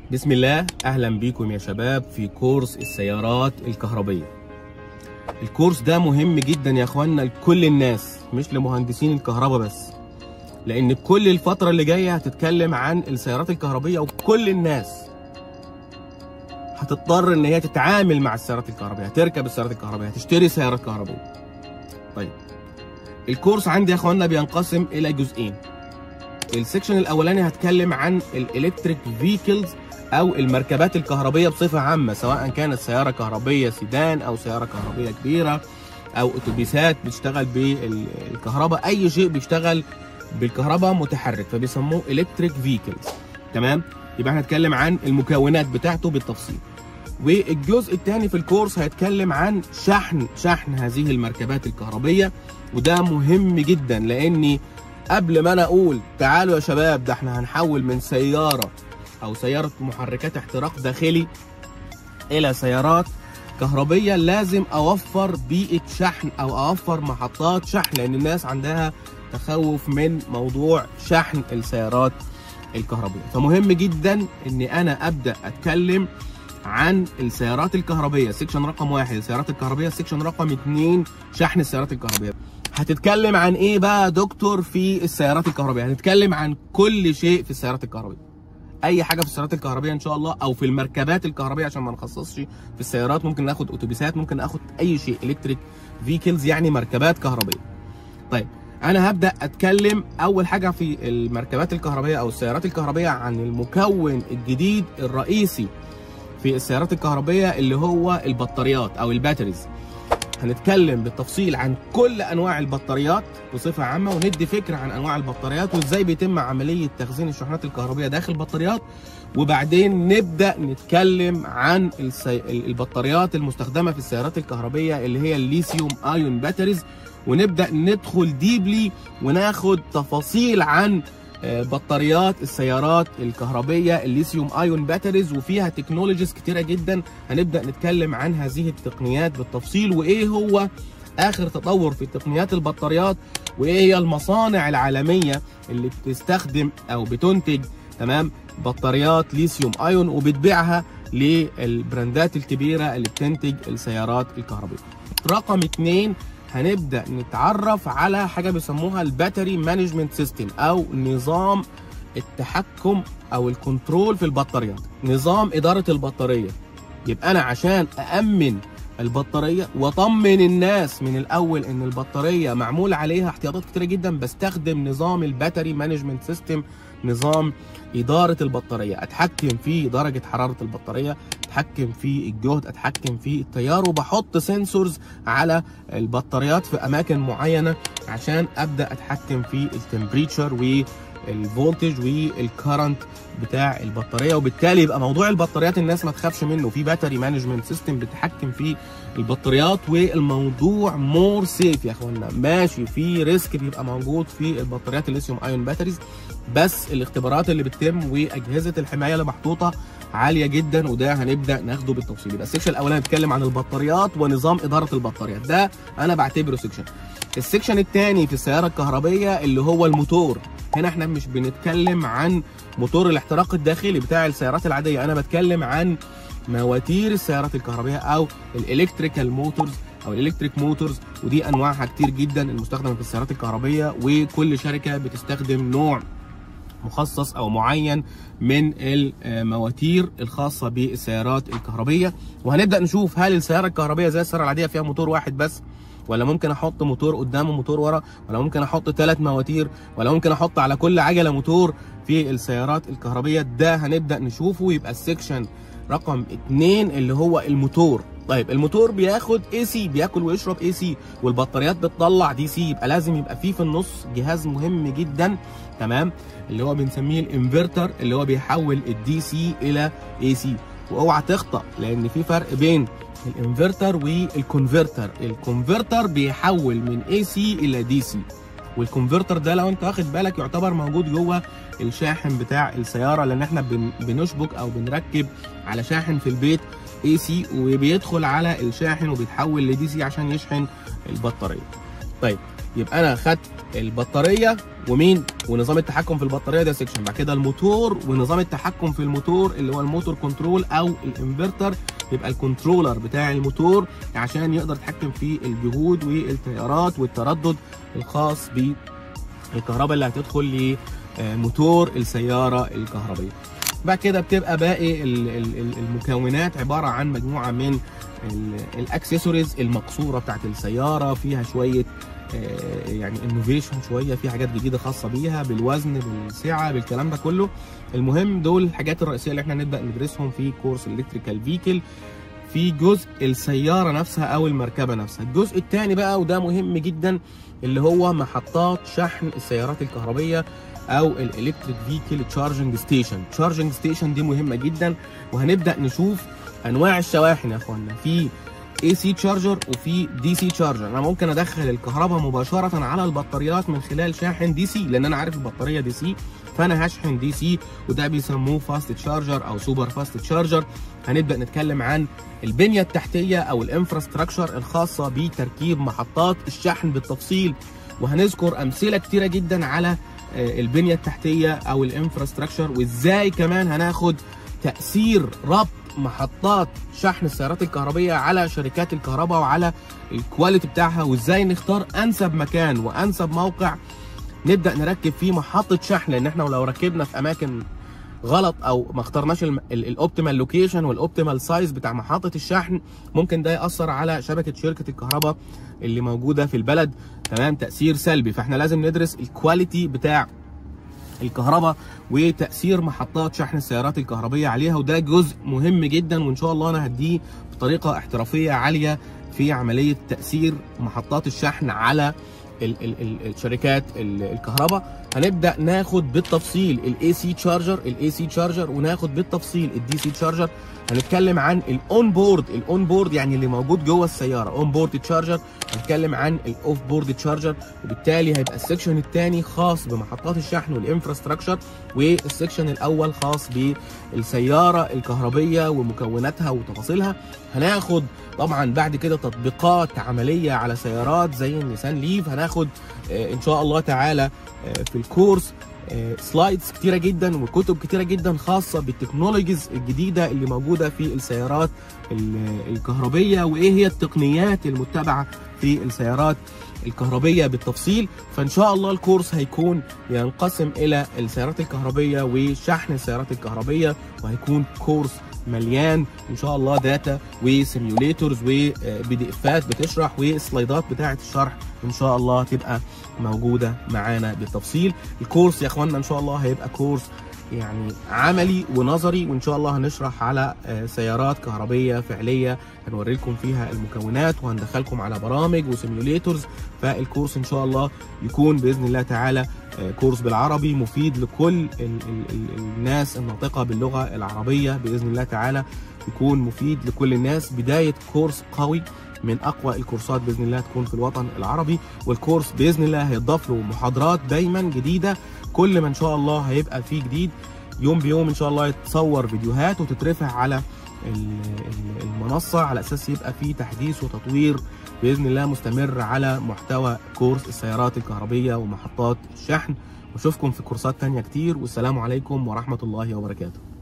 بسم الله اهلا بيكم يا شباب في كورس السيارات الكهربيه الكورس ده مهم جدا يا اخوانا لكل الناس مش لمهندسين الكهرباء بس لان كل الفتره اللي جايه هتتكلم عن السيارات الكهربيه وكل الناس هتضطر ان هي تتعامل مع السيارات الكهربائيه هتركب السيارات الكهربائيه هتشتري سيارات كهربائيه طيب الكورس عندي يا اخوانا بينقسم الى جزئين السكشن الاولاني هتكلم عن الالكتريك فيكلز او المركبات الكهربيه بصفه عامه سواء كانت سياره كهربيه سيدان او سياره كهربيه كبيره او اتوبيسات بتشتغل بالكهرباء اي شيء بيشتغل بالكهرباء متحرك فبيسموه الكتريك فيكلز تمام يبقى احنا هنتكلم عن المكونات بتاعته بالتفصيل والجزء الثاني في الكورس هيتكلم عن شحن شحن هذه المركبات الكهربيه وده مهم جدا لاني قبل ما انا اقول تعالوا يا شباب ده احنا هنحول من سياره او سياره محركات احتراق داخلي الى سيارات كهربيه لازم اوفر بيئه شحن او اوفر محطات شحن لان الناس عندها تخوف من موضوع شحن السيارات الكهربيه فمهم جدا اني انا ابدا اتكلم عن السيارات الكهربيه سيكشن رقم واحد السيارات الكهربيه سيكشن رقم اتنين شحن السيارات الكهربيه هتتكلم عن ايه بقى دكتور في السيارات الكهربيه هنتكلم عن كل شيء في السيارات الكهربيه اي حاجه في السيارات الكهربيه ان شاء الله او في المركبات الكهربيه عشان ما نخصصش في السيارات ممكن ناخد اتوبيسات ممكن ناخد اي شيء الكتريك فيكلز يعني مركبات كهربيه طيب انا هبدا اتكلم اول حاجه في المركبات الكهربيه او السيارات الكهربيه عن المكون الجديد الرئيسي في السيارات الكهربيه اللي هو البطاريات او الباتريز هنتكلم بالتفصيل عن كل انواع البطاريات بصفه عامه وندي فكره عن انواع البطاريات وازاي بيتم عمليه تخزين الشحنات الكهربيه داخل البطاريات وبعدين نبدا نتكلم عن السي... البطاريات المستخدمه في السيارات الكهربيه اللي هي الليثيوم ايون باتريز ونبدا ندخل ديبلي وناخد تفاصيل عن بطاريات السيارات الكهربيه الليثيوم ايون باتريز وفيها تكنولوجيز كتيره جدا هنبدا نتكلم عن هذه التقنيات بالتفصيل وايه هو اخر تطور في تقنيات البطاريات وايه هي المصانع العالميه اللي بتستخدم او بتنتج تمام بطاريات ليثيوم ايون وبتبيعها للبراندات الكبيره اللي بتنتج السيارات الكهربيه رقم اتنين هنبدا نتعرف على حاجه بيسموها الباتري مانجمنت سيستم او نظام التحكم او الكنترول في البطاريات نظام اداره البطاريه يبقى انا عشان اامن البطاريه واطمن الناس من الاول ان البطاريه معمول عليها احتياطات كتيره جدا بستخدم نظام الباتري مانجمنت سيستم نظام اداره البطاريه اتحكم في درجه حراره البطاريه اتحكم في الجهد اتحكم في التيار وبحط سنسورز على البطاريات في اماكن معينه عشان ابدا اتحكم في التمبريتشر والفولتج والكرنت بتاع البطاريه وبالتالي يبقى موضوع البطاريات الناس ما تخافش منه في باتري مانجمنت سيستم بتحكم في البطاريات والموضوع مور سيف يا اخوانا ماشي في ريسك بيبقى موجود في البطاريات الليثيوم ايون باتريز بس الاختبارات اللي بتتم واجهزه الحمايه اللي محطوطه عاليه جدا وده هنبدا ناخده بالتفصيل يبقى السكشن الاولاني بيتكلم عن البطاريات ونظام اداره البطاريات ده انا بعتبره سكشن السكشن الثاني في السياره الكهربيه اللي هو الموتور هنا احنا مش بنتكلم عن موتور الاحتراق الداخلي بتاع السيارات العاديه انا بتكلم عن مواتير السيارات الكهربائيه او الالكتريكال موتورز او الالكتريك موتورز ودي انواعها كتير جدا المستخدمه في السيارات الكهربائيه وكل شركه بتستخدم نوع مخصص او معين من المواتير الخاصه بالسيارات الكهربيه وهنبدا نشوف هل السياره الكهربيه زي السياره العاديه فيها موتور واحد بس ولا ممكن احط موتور قدام وموتور ورا ولا ممكن احط ثلاث مواتير ولا ممكن احط على كل عجله موتور في السيارات الكهربيه ده هنبدا نشوفه يبقى السكشن رقم اتنين اللي هو الموتور طيب الموتور بياخد اي سي بياكل ويشرب اي سي والبطاريات بتطلع دي سي يبقى لازم يبقى فيه في النص جهاز مهم جدا تمام اللي هو بنسميه الانفرتر اللي هو بيحول الدي سي الى اي سي واوعى تخطأ لان في فرق بين الانفرتر والكونفرتر الكونفرتر بيحول من اي سي الى دي سي والكونفرتر ده لو انت واخد بالك يعتبر موجود جوه الشاحن بتاع السياره لان احنا بن بنشبك او بنركب على شاحن في البيت اي سي وبيدخل على الشاحن وبيتحول لدي سي عشان يشحن البطاريه طيب يبقى انا خدت البطاريه ومين ونظام التحكم في البطاريه ده سيكشن بعد كده الموتور ونظام التحكم في الموتور اللي هو الموتور كنترول او الانفرتر يبقى الكنترولر بتاع الموتور عشان يقدر يتحكم في الجهود والتيارات والتردد الخاص بالكهرباء اللي هتدخل لموتور السياره الكهربائيه بعد كده بتبقى باقي المكونات عباره عن مجموعه من الاكسسوارز المقصوره بتاعت السياره فيها شويه يعني انوفيشن شويه في حاجات جديده خاصه بيها بالوزن بالسعه بالكلام ده كله المهم دول الحاجات الرئيسيه اللي احنا نبدا ندرسهم في كورس الكتريكال فيكل في جزء السياره نفسها او المركبه نفسها الجزء الثاني بقى وده مهم جدا اللي هو محطات شحن السيارات الكهربيه او الالكتريك فيكل تشارجنج ستيشن تشارجنج ستيشن دي مهمه جدا وهنبدا نشوف انواع الشواحن يا اخوانا في اي سي تشارجر وفي دي سي تشارجر انا ممكن ادخل الكهرباء مباشره على البطاريات من خلال شاحن دي سي لان انا عارف البطاريه دي سي فانا هشحن دي سي وده بيسموه فاست تشارجر او سوبر فاست تشارجر هنبدا نتكلم عن البنيه التحتيه او الانفراستراكشر الخاصه بتركيب محطات الشحن بالتفصيل وهنذكر امثله كتيره جدا على البنيه التحتيه او الانفراستراكشر وازاي كمان هناخد تاثير ربط محطات شحن السيارات الكهربيه على شركات الكهرباء وعلى الكواليتي بتاعها وازاي نختار انسب مكان وانسب موقع نبدا نركب فيه محطه شحن لان احنا لو ركبنا في اماكن غلط او ما اخترناش الاوبتيمال لوكيشن والاوبتيمال سايز بتاع محطه الشحن ممكن ده ياثر على شبكه شركه الكهرباء اللي موجوده في البلد تمام تاثير سلبي فاحنا لازم ندرس الكواليتي بتاع الكهرباء وتاثير محطات شحن السيارات الكهربيه عليها وده جزء مهم جدا وان شاء الله انا هديه بطريقه احترافيه عاليه في عمليه تاثير محطات الشحن على ال ال ال الشركات الكهرباء هنبدا ناخد بالتفصيل الاي سي تشارجر الاي سي تشارجر وناخد بالتفصيل الدي سي تشارجر هنتكلم عن الاون بورد الاون بورد يعني اللي موجود جوه السياره اون بورد تشارجر هنتكلم عن الاوف بورد تشارجر وبالتالي هيبقى السكشن الثاني خاص بمحطات الشحن والانفراستراكشر والسكشن الاول خاص بالسياره الكهربيه ومكوناتها وتفاصيلها هناخد طبعا بعد كده تطبيقات عمليه على سيارات زي النيسان ليف هناخد ان شاء الله تعالى في الكورس سلايدز كتيره جدا وكتب كتيره جدا خاصه بالتكنولوجيز الجديده اللي موجوده في السيارات الكهربيه وايه هي التقنيات المتبعه في السيارات الكهربيه بالتفصيل فان شاء الله الكورس هيكون ينقسم الى السيارات الكهربيه وشحن السيارات الكهربيه وهيكون كورس مليان ان شاء الله داتا وسيميوليتورز وبي دي افات بتشرح وسلايدات بتاعه الشرح ان شاء الله تبقى موجوده معانا بالتفصيل الكورس يا اخوانا ان شاء الله هيبقى كورس يعني عملي ونظري وان شاء الله هنشرح على سيارات كهربيه فعليه هنوري لكم فيها المكونات وهندخلكم على برامج وسيميوليتورز فالكورس ان شاء الله يكون باذن الله تعالى كورس بالعربي مفيد لكل ال ال ال الناس الناطقه باللغه العربيه باذن الله تعالى يكون مفيد لكل الناس بدايه كورس قوي من اقوى الكورسات باذن الله تكون في الوطن العربي والكورس باذن الله هيضاف له محاضرات دايما جديده كل ما ان شاء الله هيبقى فيه جديد يوم بيوم ان شاء الله يتصور فيديوهات وتترفع على المنصه على اساس يبقى فيه تحديث وتطوير باذن الله مستمر على محتوى كورس السيارات الكهربيه ومحطات الشحن واشوفكم في كورسات تانية كتير والسلام عليكم ورحمه الله وبركاته